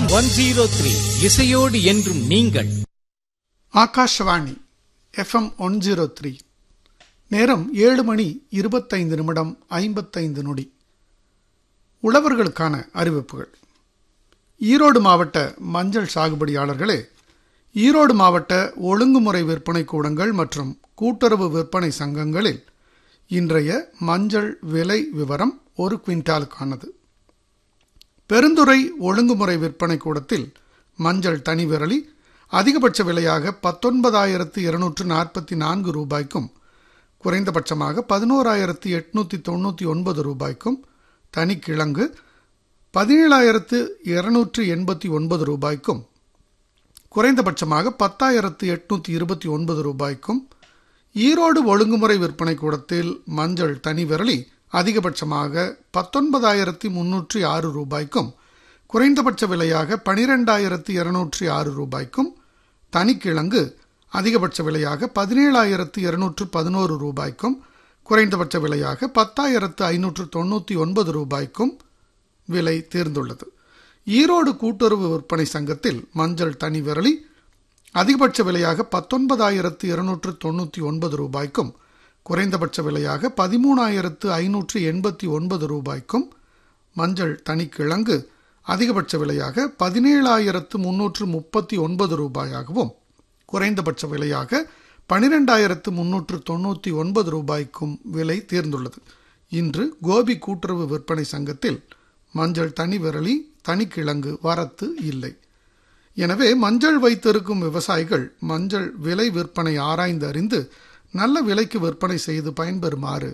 FM one zero three இசையோடு என்றும் நீங்கள் Akashvani FM one zero three நேரம் ஏழு மணி இருபத்தைந்து நிமிடம் ஐம்பத்தைந்து நொடி உழவர்களுக்கான அறிவிப்புகள் ஈரோடு மாவட்ட மஞ்சள் சாகுபடியாளர்களே ஈரோடு மாவட்ட ஒழுங்குமுறை விற்பனை கூடங்கள் மற்றும் கூட்டுறவு விற்பனை சங்கங்களில் இன்றைய மஞ்சள் விலை விவரம் ஒரு குவிண்டாலுக்கானது பெருந்துறை ஒழுங்குமுறை விற்பனை கூடத்தில் மஞ்சள் தனி விரலி அதிகபட்ச விலையாக பத்தொன்பதாயிரத்து இருநூற்று நாற்பத்தி நான்கு ரூபாய்க்கும் குறைந்தபட்சமாக பதினோராயிரத்து எட்நூத்தி தொண்ணூற்றி ஒன்பது ரூபாய்க்கும் தனிக்கிழங்கு பதினேழாயிரத்து இருநூற்று எண்பத்தி ஒன்பது ரூபாய்க்கும் குறைந்தபட்சமாக பத்தாயிரத்து எட்நூத்தி இருபத்தி ஒன்பது ரூபாய்க்கும் ஈரோடு ஒழுங்குமுறை விற்பனை கூடத்தில் மஞ்சள் தனி விரலி அதிகபட்சமாக பத்தொன்பதாயிரத்தி முன்னூற்றி ஆறு ரூபாய்க்கும் குறைந்தபட்ச விலையாக பனிரெண்டாயிரத்தி இருநூற்றி ஆறு ரூபாய்க்கும் தனிக்கிழங்கு அதிகபட்ச விலையாக பதினேழாயிரத்து இருநூற்று பதினோரு ரூபாய்க்கும் குறைந்தபட்ச விலையாக பத்தாயிரத்து ஐநூற்று தொண்ணூற்றி ஒன்பது ரூபாய்க்கும் விலை தேர்ந்துள்ளது ஈரோடு கூட்டுறவு விற்பனை சங்கத்தில் மஞ்சள் தனி விரலி அதிகபட்ச விலையாக பத்தொன்பதாயிரத்து இருநூற்று தொண்ணூற்றி ஒன்பது ரூபாய்க்கும் குறைந்தபட்ச விலையாக பதிமூணாயிரத்து ஐநூற்று எண்பத்தி ஒன்பது ரூபாய்க்கும் மஞ்சள் தனிக்கிழங்கு அதிகபட்ச விலையாக பதினேழாயிரத்து முன்னூற்று முப்பத்தி ஒன்பது ரூபாயாகவும் குறைந்தபட்ச விலையாக பனிரெண்டாயிரத்து முன்னூற்று தொண்ணூற்றி ஒன்பது ரூபாய்க்கும் விலை தேர்ந்துள்ளது இன்று கோபி கூட்டுறவு விற்பனை சங்கத்தில் மஞ்சள் தனி விரலி தனிக்கிழங்கு வரத்து இல்லை எனவே மஞ்சள் வைத்திருக்கும் விவசாயிகள் மஞ்சள் விலை விற்பனை ஆராய்ந்து அறிந்து நல்ல விலைக்கு விற்பனை செய்து பயன்பெறுமாறு